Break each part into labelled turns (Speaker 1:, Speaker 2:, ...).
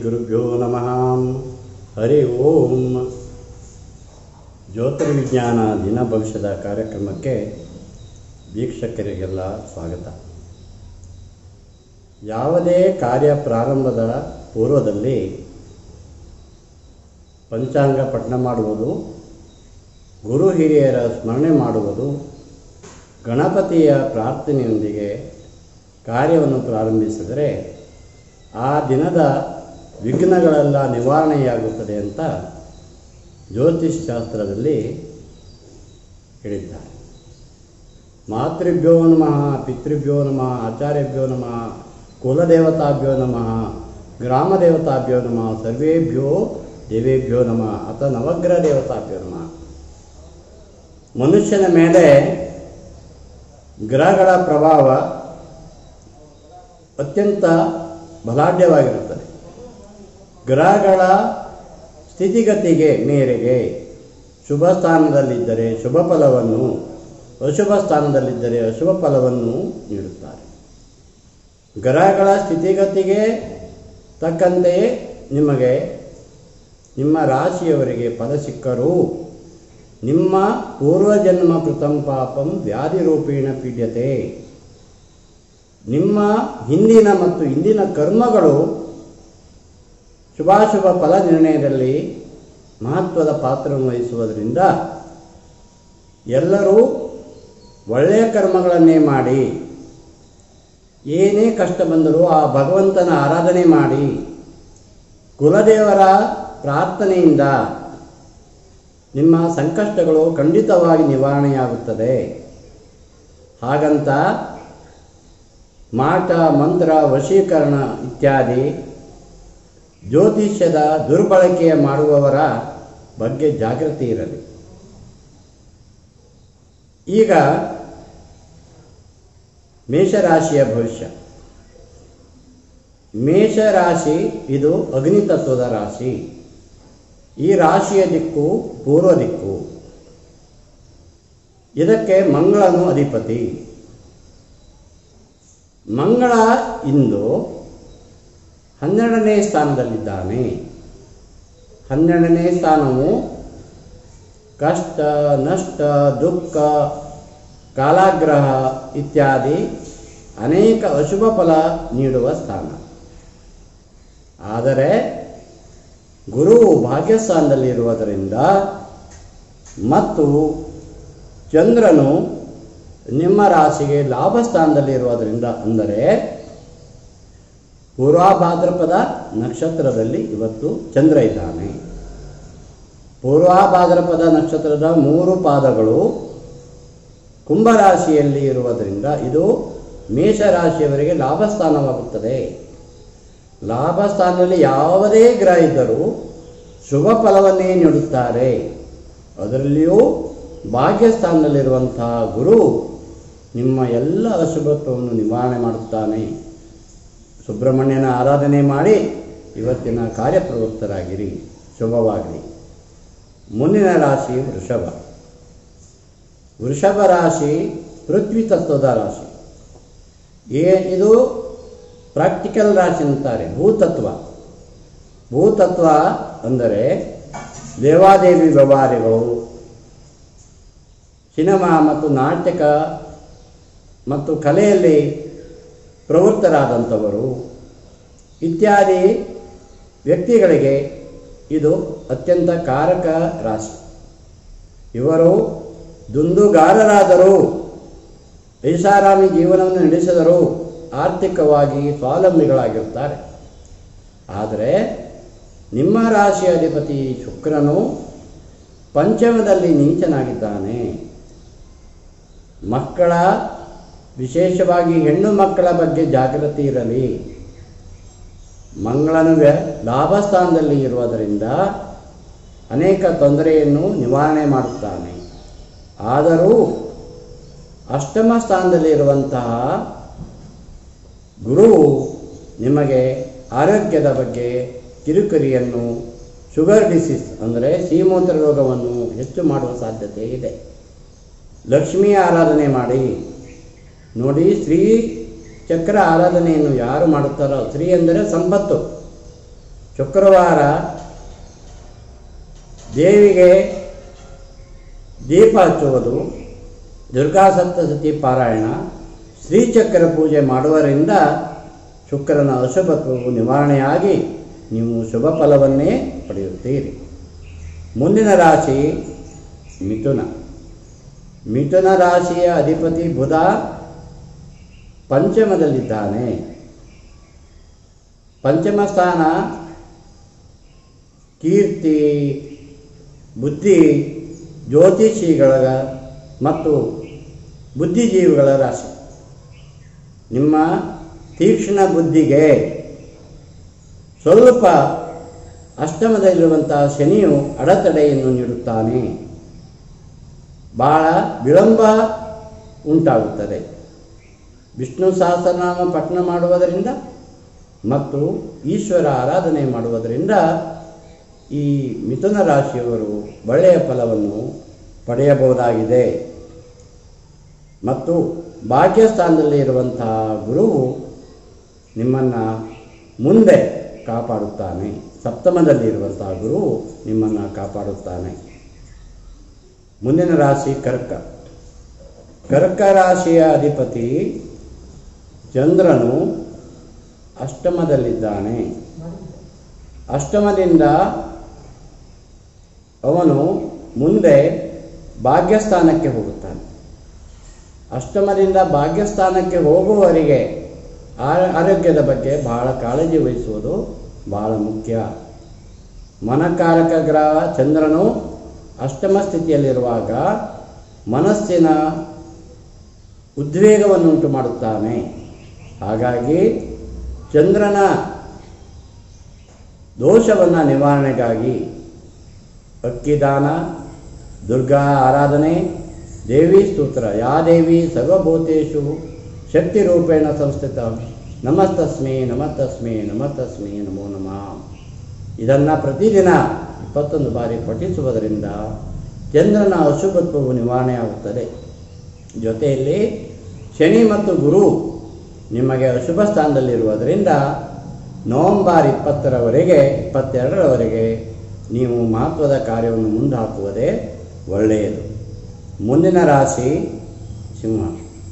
Speaker 1: ಶ್ರೀಗುರುಭ್ಯೋ ನಮಃ ಹರಿ ಓಂ ಜ್ಯೋತಿರ್ವಿಜ್ಞಾನ ದಿನ ಭವಿಷ್ಯದ ಕಾರ್ಯಕ್ರಮಕ್ಕೆ ವೀಕ್ಷಕರಿಗೆಲ್ಲ ಸ್ವಾಗತ ಯಾವುದೇ ಕಾರ್ಯ ಪ್ರಾರಂಭದ ಪೂರ್ವದಲ್ಲಿ ಪಂಚಾಂಗ ಪಠಣ ಮಾಡುವುದು ಗುರು ಹಿರಿಯರ ಸ್ಮರಣೆ ಮಾಡುವುದು ಗಣಪತಿಯ ಪ್ರಾರ್ಥನೆಯೊಂದಿಗೆ ಕಾರ್ಯವನ್ನು ಪ್ರಾರಂಭಿಸಿದರೆ ಆ ದಿನದ ವಿಘ್ನಗಳೆಲ್ಲ ನಿವಾರಣೆಯಾಗುತ್ತದೆ ಅಂತ ಜ್ಯೋತಿಷ್ ಶಾಸ್ತ್ರದಲ್ಲಿ ಹೇಳಿದ್ದಾರೆ ಮಾತೃಭ್ಯೋ ನಮಃ ಪಿತೃಭ್ಯೋ ನಮಃ ಆಚಾರ್ಯಭ್ಯೋ ನಮಃ ಕುಲದೇವತಾಭ್ಯೋ ನಮಃ ಗ್ರಾಮದೇವತಾಭ್ಯೋ ನಮಃ ಸರ್ವೇಭ್ಯೋ ದೇವೇಭ್ಯೋ ನಮಃ ಅಥವಾ ನವಗ್ರಹ ದೇವತಾಭ್ಯೋ ನಮಃ ಮನುಷ್ಯನ ಮೇಲೆ ಗ್ರಹಗಳ ಪ್ರಭಾವ ಅತ್ಯಂತ ಬಲಾಢ್ಯವಾಗಿರುತ್ತದೆ ಗ್ರಹಗಳ ಸ್ಥಿತಿಗತಿಗೆ ಮೇರೆಗೆ ಶುಭ ಸ್ಥಾನದಲ್ಲಿದ್ದರೆ ಶುಭ ಫಲವನ್ನು ಅಶುಭ ಸ್ಥಾನದಲ್ಲಿದ್ದರೆ ಅಶುಭ ಫಲವನ್ನು ನೀಡುತ್ತಾರೆ ಗ್ರಹಗಳ ಸ್ಥಿತಿಗತಿಗೆ ತಕ್ಕಂತೆಯೇ ನಿಮಗೆ ನಿಮ್ಮ ರಾಶಿಯವರಿಗೆ ಫಲ ಸಿಕ್ಕರೂ ನಿಮ್ಮ ಪೂರ್ವಜನ್ಮ ಕೃತಂ ಪಾಪಂ ವ್ಯಾಧಿ ರೂಪೇಣ ಪೀಡ್ಯತೆ ನಿಮ್ಮ ಹಿಂದಿನ ಮತ್ತು ಇಂದಿನ ಕರ್ಮಗಳು ಶುಭಾಶುಭ ಫಲ ನಿರ್ಣಯದಲ್ಲಿ ಮಹತ್ವದ ಪಾತ್ರವನ್ನು ವಹಿಸುವುದರಿಂದ ಎಲ್ಲರೂ ಒಳ್ಳೆಯ ಕರ್ಮಗಳನ್ನೇ ಮಾಡಿ ಏನೇ ಕಷ್ಟ ಬಂದರೂ ಆ ಭಗವಂತನ ಆರಾಧನೆ ಮಾಡಿ ಕುಲದೇವರ ಪ್ರಾರ್ಥನೆಯಿಂದ ನಿಮ್ಮ ಸಂಕಷ್ಟಗಳು ಖಂಡಿತವಾಗಿ ನಿವಾರಣೆಯಾಗುತ್ತದೆ ಹಾಗಂತ ಮಾಟ ಮಂತ್ರ ವಶೀಕರಣ ಇತ್ಯಾದಿ ಜ್ಯೋತಿಷ್ಯದ ದುರ್ಬಳಕೆಯ ಮಾಡುವವರ ಬಗ್ಗೆ ಜಾಗೃತಿ ಇರಲಿ ಈಗ ಮೇಷರಾಶಿಯ ಭವಿಷ್ಯ ಮೇಷರಾಶಿ ಇದು ಅಗ್ನಿತತ್ವದ ರಾಶಿ ಈ ರಾಶಿಯ ದಿಕ್ಕು ಪೂರ್ವ ದಿಕ್ಕು ಇದಕ್ಕೆ ಮಂಗಳನು ಅಧಿಪತಿ ಮಂಗಳ ಇಂದು ಹನ್ನೆರಡನೇ ಸ್ಥಾನದಲ್ಲಿದ್ದಾನೆ ಹನ್ನೆರಡನೇ ಸ್ಥಾನವು ಕಷ್ಟ ನಷ್ಟ ದುಃಖ ಕಾಲಾಗ್ರಹ ಇತ್ಯಾದಿ ಅನೇಕ ಅಶುಭ ಫಲ ನೀಡುವ ಸ್ಥಾನ ಆದರೆ ಗುರುವು ಭಾಗ್ಯಸ್ಥಾನದಲ್ಲಿರುವುದರಿಂದ ಮತ್ತು ಚಂದ್ರನು ನಿಮ್ಮ ರಾಶಿಗೆ ಲಾಭ ಸ್ಥಾನದಲ್ಲಿರುವುದರಿಂದ ಅಂದರೆ ಪೂರ್ವಭಾದ್ರಪದ ನಕ್ಷತ್ರದಲ್ಲಿ ಇವತ್ತು ಚಂದ್ರ ಇದ್ದಾನೆ ಪೂರ್ವಭಾದ್ರಪದ ನಕ್ಷತ್ರದ ಮೂರು ಪಾದಗಳು ಕುಂಭರಾಶಿಯಲ್ಲಿ ಇರುವುದರಿಂದ ಇದು ಮೇಷರಾಶಿಯವರಿಗೆ ಲಾಭ ಸ್ಥಾನವಾಗುತ್ತದೆ ಲಾಭ ಸ್ಥಾನದಲ್ಲಿ ಯಾವುದೇ ಗ್ರಹ ಇದ್ದರೂ ಶುಭ ಫಲವನ್ನೇ ನೀಡುತ್ತಾರೆ ಅದರಲ್ಲಿಯೂ ಭಾಗ್ಯಸ್ಥಾನದಲ್ಲಿರುವಂತಹ ಗುರು ನಿಮ್ಮ ಎಲ್ಲ ಅಶುಭತ್ವವನ್ನು ನಿವಾರಣೆ ಮಾಡುತ್ತಾನೆ ಸುಬ್ರಹ್ಮಣ್ಯನ ಆರಾಧನೆ ಮಾಡಿ ಇವತ್ತಿನ ಕಾರ್ಯಪ್ರವೃತ್ತರಾಗಿರಿ ಶುಭವಾಗಲಿ ಮುಂದಿನ ರಾಶಿ ವೃಷಭ ವೃಷಭ ರಾಶಿ ಪೃಥ್ವಿ ತತ್ವದ ರಾಶಿ ಏ ಇದು ಪ್ರಾಕ್ಟಿಕಲ್ ರಾಶಿ ಅಂತಾರೆ ಭೂತತ್ವ ಭೂತತ್ವ ಅಂದರೆ ದೇವಾದೇವಿ ವ್ಯವಹಾರಗಳು ಸಿನಿಮಾ ಮತ್ತು ನಾಟಕ ಮತ್ತು ಕಲೆಯಲ್ಲಿ ಪ್ರವೃತ್ತರಾದಂಥವರು ಇತ್ಯಾದಿ ವ್ಯಕ್ತಿಗಳಿಗೆ ಇದು ಅತ್ಯಂತ ಕಾರಕ ರಾಶಿ ಇವರು ದುಂದುಗಾರರಾದರೂ ಐಷಾರಾಮಿ ಜೀವನವನ್ನು ನಡೆಸಿದರೂ ಆರ್ಥಿಕವಾಗಿ ಸ್ವಾವಲಂಬಿಗಳಾಗಿರುತ್ತಾರೆ ಆದರೆ ನಿಮ್ಮ ರಾಶಿಯ ಅಧಿಪತಿ ಶುಕ್ರನು ಪಂಚಮದಲ್ಲಿ ನೀಚನಾಗಿದ್ದಾನೆ ಮಕ್ಕಳ ವಿಶೇಷವಾಗಿ ಹೆಣ್ಣು ಮಕ್ಕಳ ಬಗ್ಗೆ ಜಾಗೃತಿ ಇರಲಿ ಮಂಗಳನು ಲಾಭ ಸ್ಥಾನದಲ್ಲಿ ಇರುವುದರಿಂದ ಅನೇಕ ತೊಂದರೆಯನ್ನು ನಿವಾರಣೆ ಮಾಡುತ್ತಾನೆ ಆದರೂ ಅಷ್ಟಮ ಸ್ಥಾನದಲ್ಲಿ ಇರುವಂತಹ ಗುರುವು ನಿಮಗೆ ಆರೋಗ್ಯದ ಬಗ್ಗೆ ಕಿರುಕುರಿಯನ್ನು ಶುಗರ್ ಡಿಸೀಸ್ ಅಂದರೆ ಸೀಮೂತ್ರ ರೋಗವನ್ನು ಹೆಚ್ಚು ಮಾಡುವ ಸಾಧ್ಯತೆ ಇದೆ ಲಕ್ಷ್ಮೀ ಆರಾಧನೆ ಮಾಡಿ ನೋಡಿ ಸ್ತ್ರೀ ಚಕ್ರ ಆರಾಧನೆಯನ್ನು ಯಾರು ಮಾಡುತ್ತಾರೋ ಸ್ತ್ರೀ ಎಂದರೆ ಸಂಪತ್ತು ಶುಕ್ರವಾರ ದೇವಿಗೆ ದೀಪ ಹಚ್ಚುವುದು ದುರ್ಗಾ ಸಪ್ತಸತಿ ಪಾರಾಯಣ ಶ್ರೀಚಕ್ರ ಪೂಜೆ ಮಾಡುವುದರಿಂದ ಶುಕ್ರನ ಅಶುಭತ್ವವು ನಿವಾರಣೆಯಾಗಿ ನೀವು ಶುಭ ಫಲವನ್ನೇ ಪಡೆಯುತ್ತೀರಿ ಮುಂದಿನ ರಾಶಿ ಮಿಥುನ ಮಿಥುನ ರಾಶಿಯ ಅಧಿಪತಿ ಬುಧ ಪಂಚಮದಲ್ಲಿದ್ದಾನೆ ಪಂಚಮ ಸ್ಥಾನ ಕೀರ್ತಿ ಬುದ್ಧಿ ಜ್ಯೋತಿಷಿಗಳ ಮತ್ತು ಬುದ್ಧಿಜೀವಿಗಳ ರಾಶಿ ನಿಮ್ಮ ತೀಕ್ಷ್ಣ ಬುದ್ಧಿಗೆ ಸ್ವಲ್ಪ ಅಷ್ಟಮದಲ್ಲಿರುವಂತಹ ಶನಿಯು ಅಡೆತಡೆಯನ್ನು ನೀಡುತ್ತಾನೆ ಬಹಳ ವಿಳಂಬ ಉಂಟಾಗುತ್ತದೆ ವಿಷ್ಣು ಸಹಸ್ರನಾಮ ಪಠಣ ಮಾಡುವುದರಿಂದ ಮತ್ತು ಈಶ್ವರ ಆರಾಧನೆ ಮಾಡುವುದರಿಂದ ಈ ಮಿಥುನ ರಾಶಿಯವರು ಒಳ್ಳೆಯ ಫಲವನ್ನು ಪಡೆಯಬಹುದಾಗಿದೆ ಮತ್ತು ಭಾಗ್ಯಸ್ಥಾನದಲ್ಲಿ ಇರುವಂತಹ ಗುರುವು ನಿಮ್ಮನ್ನು ಮುಂದೆ ಕಾಪಾಡುತ್ತಾನೆ ಸಪ್ತಮದಲ್ಲಿ ಇರುವಂತಹ ಗುರುವು ನಿಮ್ಮನ್ನು ಕಾಪಾಡುತ್ತಾನೆ ಮುಂದಿನ ರಾಶಿ ಕರ್ಕ ಕರ್ಕ ರಾಶಿಯ ಅಧಿಪತಿ ಚಂದ್ರನು ಅಷ್ಟಮದಲ್ಲಿದ್ದಾನೆ ಅಷ್ಟಮದಿಂದ ಅವನು ಮುಂದೆ ಭಾಗ್ಯಸ್ಥಾನಕ್ಕೆ ಹೋಗುತ್ತಾನೆ ಅಷ್ಟಮದಿಂದ ಭಾಗ್ಯಸ್ಥಾನಕ್ಕೆ ಹೋಗುವವರೆಗೆ ಆ- ಆರೋಗ್ಯದ ಬಗ್ಗೆ ಬಹಳ ಕಾಳಜಿ ವಹಿಸುವುದು ಬಹಳ ಮುಖ್ಯ ಮನಕಾರಕ ಗ್ರಹ ಚಂದ್ರನು ಅಷ್ಟಮ ಸ್ಥಿತಿಯಲ್ಲಿರುವಾಗ ಮನಸ್ಸಿನ ಉದ್ವೇಗವನ್ನುಂಟು ಮಾಡುತ್ತಾನೆ ಹಾಗಾಗಿ ಚಂದ್ರನ ದೋಷವನ್ನು ನಿವಾರಣೆಗಾಗಿ ಅಕ್ಕಿದಾನ ದುರ್ಗಾ ಆರಾಧನೆ ದೇವಿ ಸ್ತೋತ್ರ ಯಾ ದೇವಿ ಸರ್ವಭೂತೇಶು ಶಕ್ತಿ ರೂಪೇಣ ಸಂಸ್ಥಿತ ನಮಸ್ತಸ್ಮೇ ನಮಸ್ತಸ್ಮೇ ನಮಸ್ತಸ್ಮೇ ನಮೋ ನಮಃ ಇದನ್ನು ಪ್ರತಿದಿನ ಇಪ್ಪತ್ತೊಂದು ಬಾರಿ ಪಠಿಸುವುದರಿಂದ ಚಂದ್ರನ ಅಶುಭತ್ವವು ನಿವಾರಣೆಯಾಗುತ್ತದೆ ಜೊತೆಯಲ್ಲಿ ಶನಿ ಮತ್ತು ಗುರು ನಿಮಗೆ ಅಶುಭ ಸ್ಥಾನದಲ್ಲಿರುವುದರಿಂದ ನವೆಂಬರ್ ಇಪ್ಪತ್ತರವರೆಗೆ ಇಪ್ಪತ್ತೆರಡರವರೆಗೆ ನೀವು ಮಹತ್ವದ ಕಾರ್ಯವನ್ನು ಮುಂದಾಕುವುದೇ ಒಳ್ಳೆಯದು ಮುಂದಿನ ರಾಶಿ ಸಿಂಹ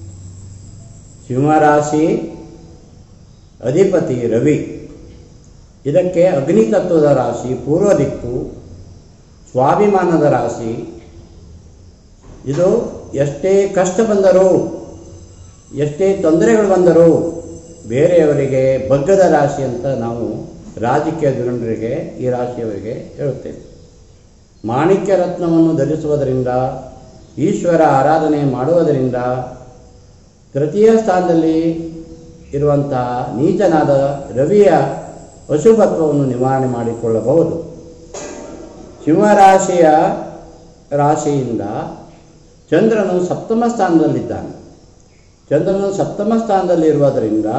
Speaker 1: ಸಿಂಹರಾಶಿ ಅಧಿಪತಿ ರವಿ ಇದಕ್ಕೆ ಅಗ್ನಿ ತತ್ವದ ರಾಶಿ ಪೂರ್ವ ದಿಕ್ಕು ಸ್ವಾಭಿಮಾನದ ರಾಶಿ ಇದು ಎಷ್ಟೇ ಕಷ್ಟ ಬಂದರೂ ಎಷ್ಟೇ ತೊಂದರೆಗಳು ಬಂದರೂ ಬೇರೆಯವರಿಗೆ ಬಗ್ಗದ ರಾಶಿ ಅಂತ ನಾವು ರಾಜಕೀಯ ಜನರಿಗೆ ಈ ರಾಶಿಯವರಿಗೆ ಹೇಳುತ್ತೇವೆ ಮಾಣಿಕ್ಯ ರತ್ನವನ್ನು ಧರಿಸುವುದರಿಂದ ಈಶ್ವರ ಆರಾಧನೆ ಮಾಡುವುದರಿಂದ ತೃತೀಯ ಸ್ಥಾನದಲ್ಲಿ ಇರುವಂತಹ ನೀಚನಾದ ರವಿಯ ಅಶುಭತ್ವವನ್ನು ನಿವಾರಣೆ ಮಾಡಿಕೊಳ್ಳಬಹುದು ಸಿಂಹರಾಶಿಯ ರಾಶಿಯಿಂದ ಚಂದ್ರನು ಸಪ್ತಮ ಸ್ಥಾನದಲ್ಲಿದ್ದಾನೆ ಚಂದ್ರನು ಸಪ್ತಮ ಸ್ಥಾನದಲ್ಲಿರುವುದರಿಂದ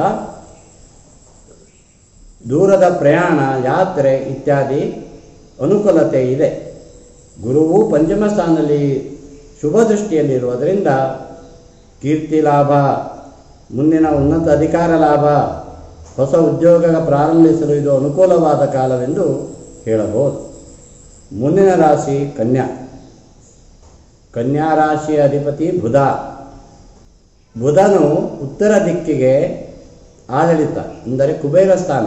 Speaker 1: ದೂರದ ಪ್ರಯಾಣ ಯಾತ್ರೆ ಇತ್ಯಾದಿ ಅನುಕೂಲತೆ ಇದೆ ಗುರುವು ಪಂಚಮ ಸ್ಥಾನದಲ್ಲಿ ಶುಭ ದೃಷ್ಟಿಯಲ್ಲಿರುವುದರಿಂದ ಕೀರ್ತಿ ಲಾಭ ಮುಂದಿನ ಉನ್ನತ ಅಧಿಕಾರ ಲಾಭ ಹೊಸ ಉದ್ಯೋಗ ಪ್ರಾರಂಭಿಸಲು ಇದು ಅನುಕೂಲವಾದ ಕಾಲವೆಂದು ಹೇಳಬಹುದು ಮುಂದಿನ ರಾಶಿ ಕನ್ಯಾ ಕನ್ಯಾ ರಾಶಿಯ ಅಧಿಪತಿ ಬುಧ ಬುಧನು ಉತ್ತರ ದಿಕ್ಕಿಗೆ ಆಡಳಿತ ಅಂದರೆ ಕುಬೇರ ಸ್ಥಾನ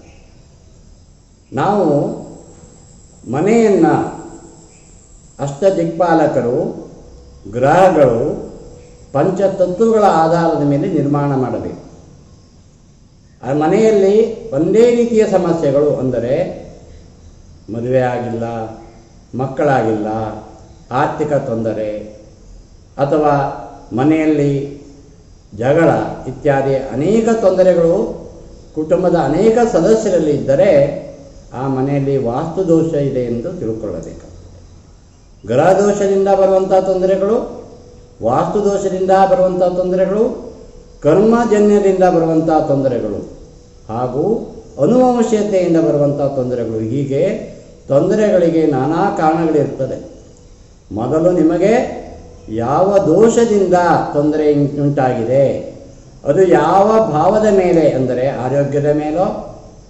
Speaker 1: ನಾವು ಮನೆಯನ್ನು ಅಷ್ಟ ದಿಕ್ಪಾಲಕರು ಗ್ರಹಗಳು ಪಂಚತತ್ವಗಳ ಆಧಾರದ ಮೇಲೆ ನಿರ್ಮಾಣ ಮಾಡಬೇಕು ಆ ಮನೆಯಲ್ಲಿ ಒಂದೇ ರೀತಿಯ ಸಮಸ್ಯೆಗಳು ಅಂದರೆ ಮದುವೆ ಆಗಿಲ್ಲ ಮಕ್ಕಳಾಗಿಲ್ಲ ಆರ್ಥಿಕ ತೊಂದರೆ ಅಥವಾ ಮನೆಯಲ್ಲಿ ಜಗಳ ಇತ್ಯಾದಿ ಅನೇಕ ತೊಂದರೆಗಳು ಕುಟುಂಬದ ಅನೇಕ ಸದಸ್ಯರಲ್ಲಿ ಇದ್ದರೆ ಆ ಮನೆಯಲ್ಲಿ ವಾಸ್ತು ದೋಷ ಇದೆ ಎಂದು ತಿಳ್ಕೊಳ್ಳಬೇಕು ಗ್ರಹ ದೋಷದಿಂದ ಬರುವಂಥ ತೊಂದರೆಗಳು ವಾಸ್ತು ದೋಷದಿಂದ ಬರುವಂಥ ತೊಂದರೆಗಳು ಕರ್ಮಜನ್ಯದಿಂದ ಬರುವಂಥ ತೊಂದರೆಗಳು ಹಾಗೂ ಅನುವಂಶೀಯತೆಯಿಂದ ಬರುವಂಥ ತೊಂದರೆಗಳು ಹೀಗೆ ತೊಂದರೆಗಳಿಗೆ ನಾನಾ ಕಾರಣಗಳಿರ್ತದೆ ಮೊದಲು ನಿಮಗೆ ಯಾವ ದೋಷದಿಂದ ತೊಂದರೆ ಉಂಟಾಗಿದೆ ಅದು ಯಾವ ಭಾವದ ಮೇಲೆ ಅಂದರೆ ಆರೋಗ್ಯದ ಮೇಲೋ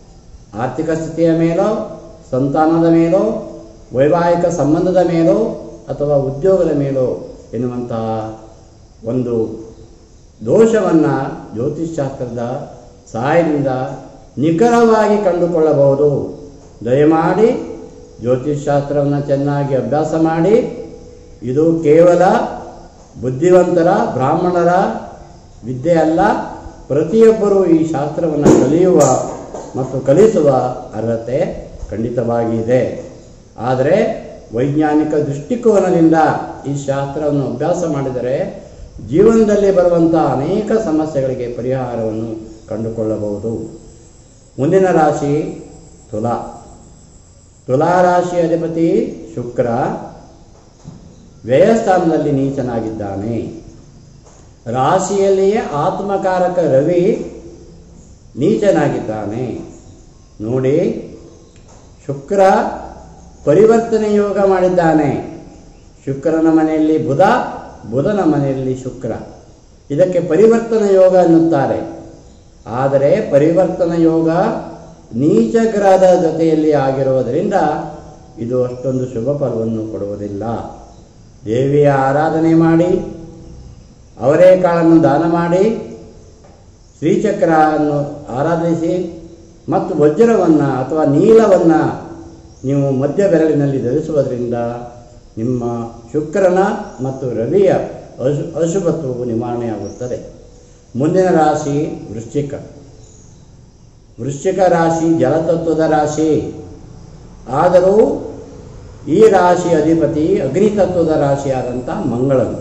Speaker 1: ಆರ್ಥಿಕ ಸ್ಥಿತಿಯ ಮೇಲೋ ಸಂತಾನದ ಮೇಲೋ ವೈವಾಹಿಕ ಸಂಬಂಧದ ಮೇಲೋ ಅಥವಾ ಉದ್ಯೋಗದ ಮೇಲೋ ಎನ್ನುವಂತಹ ಒಂದು ದೋಷವನ್ನು ಜ್ಯೋತಿಷ್ಶಾಸ್ತ್ರದ ಸಹಾಯದಿಂದ ನಿಖರವಾಗಿ ಕಂಡುಕೊಳ್ಳಬಹುದು ದಯಮಾಡಿ ಜ್ಯೋತಿಷ್ಶಾಸ್ತ್ರವನ್ನು ಚೆನ್ನಾಗಿ ಅಭ್ಯಾಸ ಮಾಡಿ ಇದು ಕೇವಲ ಬುದ್ಧಿವಂತರ ಬ್ರಾಹ್ಮಣರ ವಿದ್ಯೆ ಅಲ್ಲ ಪ್ರತಿಯೊಬ್ಬರೂ ಈ ಶಾಸ್ತ್ರವನ್ನು ಕಲಿಯುವ ಮತ್ತು ಕಲಿಸುವ ಅರ್ಹತೆ ಖಂಡಿತವಾಗಿ ಇದೆ ಆದರೆ ವೈಜ್ಞಾನಿಕ ದೃಷ್ಟಿಕೋನದಿಂದ ಈ ಶಾಸ್ತ್ರವನ್ನು ಅಭ್ಯಾಸ ಮಾಡಿದರೆ ಜೀವನದಲ್ಲಿ ಬರುವಂಥ ಅನೇಕ ಸಮಸ್ಯೆಗಳಿಗೆ ಪರಿಹಾರವನ್ನು ಕಂಡುಕೊಳ್ಳಬಹುದು ಮುಂದಿನ ರಾಶಿ ತುಲಾ ತುಲಾ ರಾಶಿ ಅಧಿಪತಿ ಶುಕ್ರ ವ್ಯಯಸ್ಥಾನದಲ್ಲಿ ನೀಚನಾಗಿದ್ದಾನೆ ರಾಶಿಯಲ್ಲಿಯೇ ಆತ್ಮಕಾರಕ ರವಿ ನೀಚನಾಗಿದ್ದಾನೆ ನೋಡಿ ಶುಕ್ರ ಪರಿವರ್ತನೆ ಯೋಗ ಮಾಡಿದ್ದಾನೆ ಶುಕ್ರನ ಮನೆಯಲ್ಲಿ ಬುಧ ಬುಧನ ಮನೆಯಲ್ಲಿ ಶುಕ್ರ ಇದಕ್ಕೆ ಪರಿವರ್ತನ ಯೋಗ ಅನ್ನುತ್ತಾರೆ ಆದರೆ ಪರಿವರ್ತನ ಯೋಗ ನೀಚ ಗ್ರಹದ ಜೊತೆಯಲ್ಲಿ ಆಗಿರುವುದರಿಂದ ಇದು ಅಷ್ಟೊಂದು ಶುಭ ಫಲವನ್ನು ಕೊಡುವುದಿಲ್ಲ ದೇವಿಯ ಆರಾಧನೆ ಮಾಡಿ ಅವರೇ ಕಾಳನ್ನು ದಾನ ಮಾಡಿ ಶ್ರೀಚಕ್ರವನ್ನು ಆರಾಧಿಸಿ ಮತ್ತು ವಜ್ರವನ್ನು ಅಥವಾ ನೀಲವನ್ನು ನೀವು ಮಧ್ಯ ಬೆರಳಿನಲ್ಲಿ ಧರಿಸುವುದರಿಂದ ನಿಮ್ಮ ಶುಕ್ರನ ಮತ್ತು ರವಿಯ ಅಶು ಅಶುಭತ್ವವು ನಿವಾರಣೆಯಾಗುತ್ತದೆ ಮುಂದಿನ ರಾಶಿ ವೃಶ್ಚಿಕ ವೃಶ್ಚಿಕ ರಾಶಿ ಜಲತತ್ವದ ರಾಶಿ ಆದರೂ ಈ ರಾಶಿ ಅಧಿಪತಿ ಅಗ್ನಿತತ್ವದ ರಾಶಿಯಾದಂಥ ಮಂಗಳನು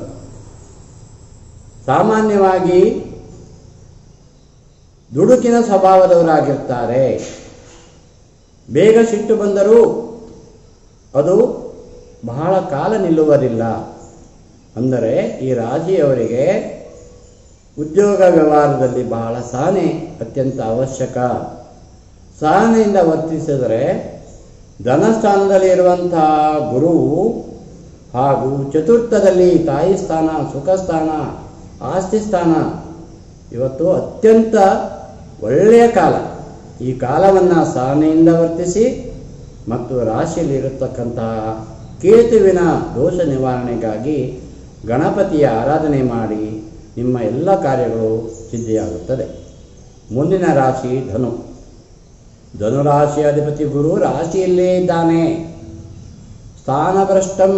Speaker 1: ಸಾಮಾನ್ಯವಾಗಿ ದುಡುಕಿನ ಸ್ವಭಾವದವರಾಗಿರ್ತಾರೆ ಬೇಗ ಸಿಟ್ಟು ಬಂದರೂ ಅದು ಬಹಳ ಕಾಲ ನಿಲ್ಲುವುದಿಲ್ಲ ಅಂದರೆ ಈ ರಾಶಿಯವರಿಗೆ ಉದ್ಯೋಗ ವ್ಯವಹಾರದಲ್ಲಿ ಬಹಳ ಸಹನೆ ಅತ್ಯಂತ ಅವಶ್ಯಕ ಸಹನೆಯಿಂದ ವರ್ತಿಸಿದರೆ ಧನಸ್ಥಾನದಲ್ಲಿ ಇರುವಂತಹ ಗುರುವು ಹಾಗೂ ಚತುರ್ಥದಲ್ಲಿ ತಾಯಿ ಸ್ಥಾನ ಸುಖ ಸ್ಥಾನ ಆಸ್ತಿ ಸ್ಥಾನ ಇವತ್ತು ಅತ್ಯಂತ ಒಳ್ಳೆಯ ಕಾಲ ಈ ಕಾಲವನ್ನು ಸಹನೆಯಿಂದ ವರ್ತಿಸಿ ಮತ್ತು ರಾಶಿಯಲ್ಲಿ ಇರತಕ್ಕಂತಹ ಕೇತುವಿನ ದೋಷ ನಿವಾರಣೆಗಾಗಿ ಗಣಪತಿಯ ಆರಾಧನೆ ಮಾಡಿ ನಿಮ್ಮ ಎಲ್ಲ ಕಾರ್ಯಗಳು ಸಿದ್ಧಿಯಾಗುತ್ತದೆ ಮುಂದಿನ ರಾಶಿ ಧನು ಧನುರಾಶಿ ಅಧಿಪತಿ ಗುರು ರಾಶಿಯಲ್ಲೇ ಇದ್ದಾನೆ ಸ್ಥಾನಭ್ರಷ್ಟಂ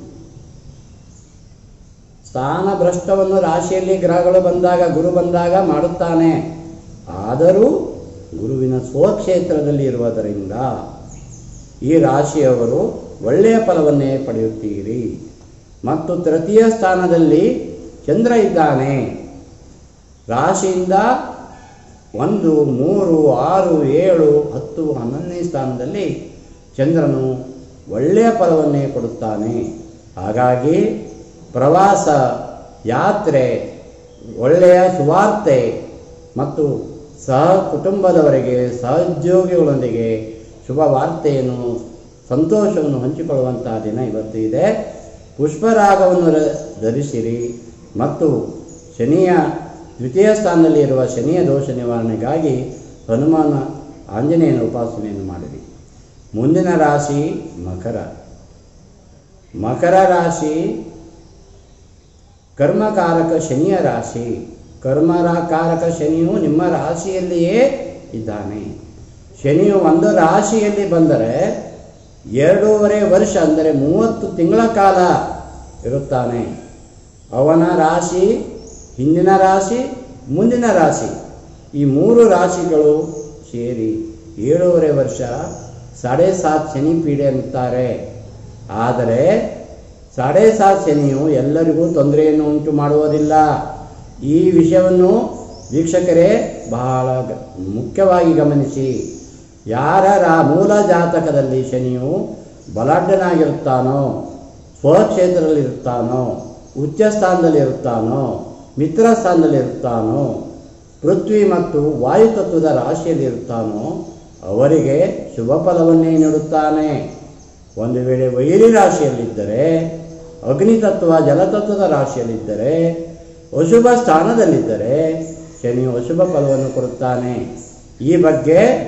Speaker 1: ಸ್ಥಾನಭ್ರಷ್ಟವನ್ನು ರಾಶಿಯಲ್ಲಿ ಗ್ರಹಗಳು ಬಂದಾಗ ಗುರು ಬಂದಾಗ ಮಾಡುತ್ತಾನೆ ಆದರೂ ಗುರುವಿನ ಸ್ವಕ್ಷೇತ್ರದಲ್ಲಿ ಇರುವುದರಿಂದ ಈ ರಾಶಿಯವರು ಒಳ್ಳೆಯ ಫಲವನ್ನೇ ಪಡೆಯುತ್ತೀರಿ ಮತ್ತು ತೃತೀಯ ಸ್ಥಾನದಲ್ಲಿ ಚಂದ್ರ ಇದ್ದಾನೆ ರಾಶಿಯಿಂದ ಒಂದು ಮೂರು ಆರು ಏಳು ಹತ್ತು ಹನ್ನೊಂದನೇ ಸ್ಥಾನದಲ್ಲಿ ಚಂದ್ರನು ಒಳ್ಳೆಯ ಫಲವನ್ನೇ ಕೊಡುತ್ತಾನೆ ಹಾಗಾಗಿ ಪ್ರವಾಸ ಯಾತ್ರೆ ಒಳ್ಳೆಯ ಸುವಾರ್ತೆ ಮತ್ತು ಸಹ ಕುಟುಂಬದವರಿಗೆ ಸಹೋದ್ಯೋಗಿಗಳೊಂದಿಗೆ ಶುಭ ವಾರ್ತೆಯನ್ನು ಸಂತೋಷವನ್ನು ಹಂಚಿಕೊಳ್ಳುವಂತಹ ದಿನ ಇವತ್ತು ಇದೆ ಪುಷ್ಪರಾಗವನ್ನು ರ- ಧರಿಸಿರಿ ಮತ್ತು ಶನಿಯ ದ್ವಿತೀಯ ಸ್ಥಾನದಲ್ಲಿ ಇರುವ ಶನಿಯ ದೋಷ ನಿವಾರಣೆಗಾಗಿ ಹನುಮಾನ ಆಂಜನೇಯನ ಉಪಾಸನೆಯನ್ನು ಮಾಡಿರಿ ಮುಂದಿನ ರಾಶಿ ಮಕರ ಮಕರ ರಾಶಿ ಕರ್ಮಕಾರಕ ಶನಿಯ ರಾಶಿ ಕರ್ಮಕಾರಕ ಶನಿಯು ನಿಮ್ಮ ರಾಶಿಯಲ್ಲಿಯೇ ಇದ್ದಾನೆ ಶನಿಯು ಒಂದು ರಾಶಿಯಲ್ಲಿ ಬಂದರೆ ಎರಡೂವರೆ ವರ್ಷ ಅಂದರೆ ಮೂವತ್ತು ತಿಂಗಳ ಕಾಲ ಇರುತ್ತಾನೆ ಅವನ ರಾಶಿ ಹಿಂದಿನ ರಾಶಿ ಮುಂದಿನ ರಾಶಿ ಈ ಮೂರು ರಾಶಿಗಳು ಸೇರಿ ಏಳೂವರೆ ವರ್ಷ ಸಾಡೆ ಸಾತ್ ಶನಿ ಪೀಡೆ ಅನ್ನುತ್ತಾರೆ ಆದರೆ ಸಾಡೆ ಸಾತ್ ಶನಿಯು ಎಲ್ಲರಿಗೂ ತೊಂದರೆಯನ್ನು ಉಂಟು ಮಾಡುವುದಿಲ್ಲ ಈ ವಿಷಯವನ್ನು ವೀಕ್ಷಕರೇ ಬಹಳ ಗ- ಮುಖ್ಯವಾಗಿ ಗಮನಿಸಿ ಯಾರ ರಾ- ಮೂಲ ಜಾತಕದಲ್ಲಿ ಶನಿಯು ಬಲಾಢ್ಯನಾಗಿರುತ್ತಾನೋ ಸ್ವಕ್ಷೇತ್ರದಲ್ಲಿರುತ್ತಾನೋ ಉಚ್ಚ ಸ್ಥಾನದಲ್ಲಿರುತ್ತಾನೋ ಮಿತ್ರ ಸ್ಥಾನದಲ್ಲಿರುತ್ತಾನೋ ಪೃಥ್ವಿ ಮತ್ತು ವಾಯುತತ್ವದ ರಾಶಿಯಲ್ಲಿರುತ್ತಾನೋ ಅವರಿಗೆ ಶುಭ ಫಲವನ್ನೇ ನೀಡುತ್ತಾನೆ ಒಂದು ವೇಳೆ ವೈರಿ ರಾಶಿಯಲ್ಲಿದ್ದರೆ ಅಗ್ನಿತತ್ವ ಜಲತತ್ವದ ರಾಶಿಯಲ್ಲಿದ್ದರೆ ಅಶುಭ ಸ್ಥಾನದಲ್ಲಿದ್ದರೆ ಶನಿಯು ಅಶುಭ ಫಲವನ್ನು ಕೊಡುತ್ತಾನೆ ಈ ಬಗ್ಗೆ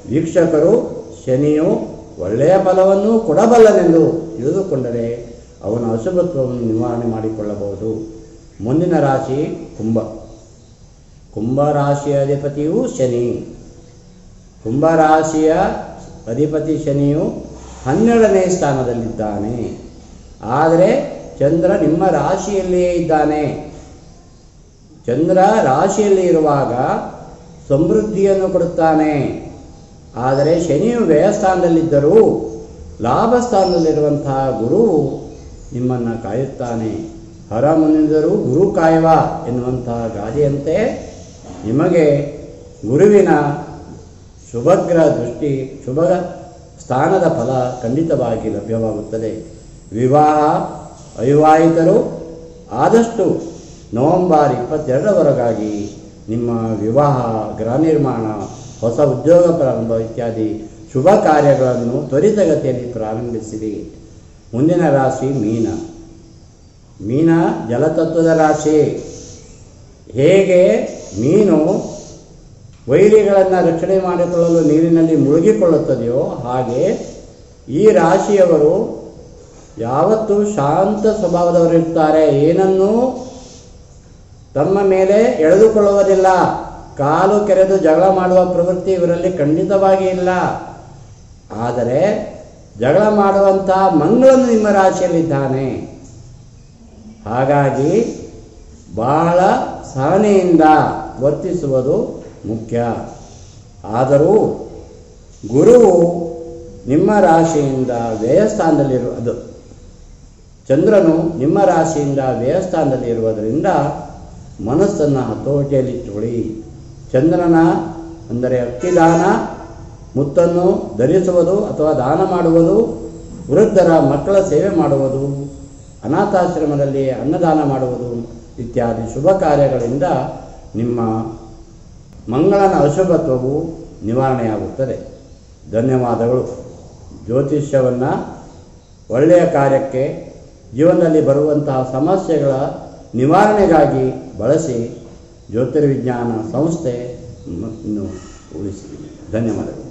Speaker 1: ವೀಕ್ಷಕರು ಶನಿಯು ಒಳ್ಳೆಯ ಫಲವನ್ನು ಕೊಡಬಲ್ಲನೆಂದು ತಿಳಿದುಕೊಂಡರೆ ಅವನ ಅಶುಭತ್ವವನ್ನು ನಿವಾರಣೆ ಮಾಡಿಕೊಳ್ಳಬಹುದು ಮುಂದಿನ ರಾಶಿ ಕುಂಭ ಕುಂಭ ರಾಶಿಯ ಅಧಿಪತಿಯು ಶನಿ ಕುಂಭ ರಾಶಿಯ ಅಧಿಪತಿ ಶನಿಯು ಹನ್ನೆರಡನೇ ಸ್ಥಾನದಲ್ಲಿದ್ದಾನೆ ಆದರೆ ಚಂದ್ರ ನಿಮ್ಮ ರಾಶಿಯಲ್ಲಿಯೇ ಇದ್ದಾನೆ ಚಂದ್ರ ರಾಶಿಯಲ್ಲಿ ಇರುವಾಗ ಸಮೃದ್ಧಿಯನ್ನು ಕೊಡುತ್ತಾನೆ ಆದರೆ ಶನಿಯು ವ್ಯಯಸ್ಥಾನದಲ್ಲಿದ್ದರೂ ಲಾಭ ಸ್ಥಾನದಲ್ಲಿರುವಂತಹ ಗುರುವು ನಿಮ್ಮನ್ನು ಕಾಯುತ್ತಾನೆ ಹರ ಮುನಿದರೂ ಗುರು ಕಾಯುವ ಎನ್ನುವಂತಹ ಗಾದೆಯಂತೆ ನಿಮಗೆ ಗುರುವಿನ ಶುಭಗ್ರ ದೃಷ್ಟಿ ಶುಭ ಸ್ಥಾನದ ಫಲ ಖಂಡಿತವಾಗಿ ಲಭ್ಯವಾಗುತ್ತದೆ ವಿವಾಹ ಅವಿವಾಹಿತರು ಆದಷ್ಟು ನವೆಂಬರ್ ಇಪ್ಪತ್ತೆರಡರವರೆಗಾಗಿ ನಿಮ್ಮ ವಿವಾಹ ಗೃಹ ನಿರ್ಮಾಣ ಹೊಸ ಉದ್ಯೋಗ ಪ್ರಾರಂಭ ಇತ್ಯಾದಿ ಶುಭ ಕಾರ್ಯಗಳನ್ನು ತ್ವರಿತಗತಿಯಲ್ಲಿ ಪ್ರಾರಂಭಿಸಿರಿ ಮುಂದಿನ ರಾಶಿ ಮೀನ ಮೀನ ಜಲತತ್ವದ ರಾಶಿ ಹೇಗೆ ಮೀನು ವೈರಿಗಳನ್ನು ರಕ್ಷಣೆ ಮಾಡಿಕೊಳ್ಳಲು ನೀರಿನಲ್ಲಿ ಮುಳುಗಿಕೊಳ್ಳುತ್ತದೆಯೋ ಹಾಗೆ ಈ ರಾಶಿಯವರು ಯಾವತ್ತೂ ಶಾಂತ ಸ್ವಭಾವದವರಿರ್ತಾರೆ ಏನನ್ನೂ ತಮ್ಮ ಮೇಲೆ ಎಳೆದುಕೊಳ್ಳುವುದಿಲ್ಲ ಕಾಲು ಕೆರೆದು ಜಗಳ ಮಾಡುವ ಪ್ರವೃತ್ತಿ ಇವರಲ್ಲಿ ಖಂಡಿತವಾಗಿ ಇಲ್ಲ ಆದರೆ ಜಗಳ ಮಾಡುವಂತಹ ಮಂಗಳನು ನಿಮ್ಮ ರಾಶಿಯಲ್ಲಿದ್ದಾನೆ ಹಾಗಾಗಿ ಬಹಳ ಸಹನೆಯಿಂದ ವರ್ತಿಸುವುದು ಮುಖ್ಯ ಆದರೂ ಗುರುವು ನಿಮ್ಮ ರಾಶಿಯಿಂದ ವ್ಯಯಸ್ಥಾನದಲ್ಲಿರುವ ಅದು ಚಂದ್ರನು ನಿಮ್ಮ ರಾಶಿಯಿಂದ ವ್ಯಯಸ್ಥಾನದಲ್ಲಿ ಇರುವುದರಿಂದ ಮನಸ್ಸನ್ನು ಹತೋಟಿಯಲ್ಲಿಟ್ಟುಕೊಳ್ಳಿ ಚಂದ್ರನ ಅಂದರೆ ಅಕ್ಕಿದಾನ ಮುತ್ತನ್ನು ಧರಿಸುವುದು ಅಥವಾ ದಾನ ಮಾಡುವುದು ವೃದ್ಧರ ಮಕ್ಕಳ ಸೇವೆ ಮಾಡುವುದು ಅನಾಥಾಶ್ರಮದಲ್ಲಿ ಅನ್ನದಾನ ಮಾಡುವುದು ಇತ್ಯಾದಿ ಶುಭ ಕಾರ್ಯಗಳಿಂದ ನಿಮ್ಮ ಮಂಗಳನ ಅಶುಭತ್ವವು ನಿವಾರಣೆಯಾಗುತ್ತದೆ ಧನ್ಯವಾದಗಳು ಜ್ಯೋತಿಷ್ಯವನ್ನು ಒಳ್ಳೆಯ ಕಾರ್ಯಕ್ಕೆ ಜೀವನದಲ್ಲಿ ಬರುವಂತಹ ಸಮಸ್ಯೆಗಳ ನಿವಾರಣೆಗಾಗಿ ಬಳಸಿ ಜ್ಯೋತಿರ್ವಿಜ್ಞಾನ ಸಂಸ್ಥೆ ನ್ನು ಉಳಿಸಿ ಧನ್ಯವಾದಗಳು